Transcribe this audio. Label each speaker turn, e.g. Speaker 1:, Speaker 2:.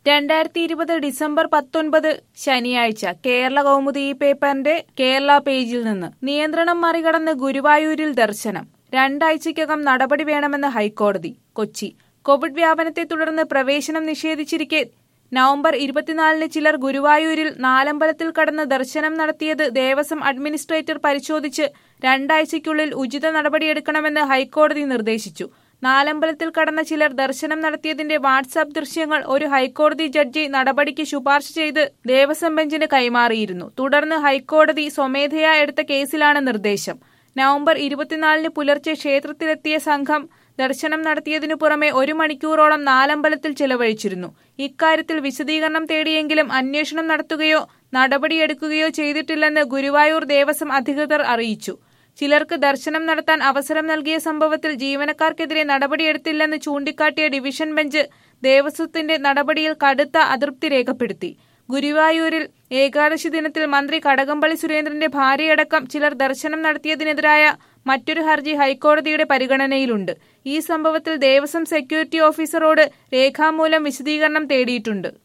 Speaker 1: രണ്ടായിരത്തി ഇരുപത് ഡിസംബർ പത്തൊൻപത് ശനിയാഴ്ച കേരള കൗമുദി ഈ പേപ്പറിന്റെ കേരള പേജിൽ നിന്ന് നിയന്ത്രണം മറികടന്ന് ഗുരുവായൂരിൽ ദർശനം രണ്ടാഴ്ചയ്ക്കകം നടപടി വേണമെന്ന് ഹൈക്കോടതി കൊച്ചി കോവിഡ് വ്യാപനത്തെ തുടർന്ന് പ്രവേശനം നിഷേധിച്ചിരിക്കെ നവംബർ ഇരുപത്തിനാലിന് ചിലർ ഗുരുവായൂരിൽ നാലമ്പലത്തിൽ കടന്ന് ദർശനം നടത്തിയത് ദേവസ്വം അഡ്മിനിസ്ട്രേറ്റർ പരിശോധിച്ച് രണ്ടാഴ്ചയ്ക്കുള്ളിൽ ഉചിത നടപടിയെടുക്കണമെന്ന് ഹൈക്കോടതി നിർദ്ദേശിച്ചു നാലമ്പലത്തിൽ കടന്ന ചിലർ ദർശനം നടത്തിയതിന്റെ വാട്സാപ്പ് ദൃശ്യങ്ങൾ ഒരു ഹൈക്കോടതി ജഡ്ജി നടപടിക്ക് ശുപാർശ ചെയ്ത് ദേവസ്വം ബെഞ്ചിന് കൈമാറിയിരുന്നു തുടർന്ന് ഹൈക്കോടതി സ്വമേധയാ എടുത്ത കേസിലാണ് നിർദ്ദേശം നവംബർ ഇരുപത്തിനാലിന് പുലർച്ചെ ക്ഷേത്രത്തിലെത്തിയ സംഘം ദർശനം നടത്തിയതിനു പുറമെ ഒരു മണിക്കൂറോളം നാലമ്പലത്തിൽ ചെലവഴിച്ചിരുന്നു ഇക്കാര്യത്തിൽ വിശദീകരണം തേടിയെങ്കിലും അന്വേഷണം നടത്തുകയോ നടപടിയെടുക്കുകയോ ചെയ്തിട്ടില്ലെന്ന് ഗുരുവായൂർ ദേവസ്വം അധികൃതർ അറിയിച്ചു ചിലർക്ക് ദർശനം നടത്താൻ അവസരം നൽകിയ സംഭവത്തിൽ ജീവനക്കാർക്കെതിരെ നടപടിയെടുത്തില്ലെന്ന് ചൂണ്ടിക്കാട്ടിയ ഡിവിഷൻ ബെഞ്ച് ദേവസ്വത്തിന്റെ നടപടിയിൽ കടുത്ത അതൃപ്തി രേഖപ്പെടുത്തി ഗുരുവായൂരിൽ ഏകാദശി ദിനത്തിൽ മന്ത്രി കടകംപള്ളി സുരേന്ദ്രന്റെ ഭാര്യയടക്കം ചിലർ ദർശനം നടത്തിയതിനെതിരായ മറ്റൊരു ഹർജി ഹൈക്കോടതിയുടെ പരിഗണനയിലുണ്ട് ഈ സംഭവത്തിൽ ദേവസ്വം സെക്യൂരിറ്റി ഓഫീസറോട് രേഖാമൂലം വിശദീകരണം തേടിയിട്ടുണ്ട്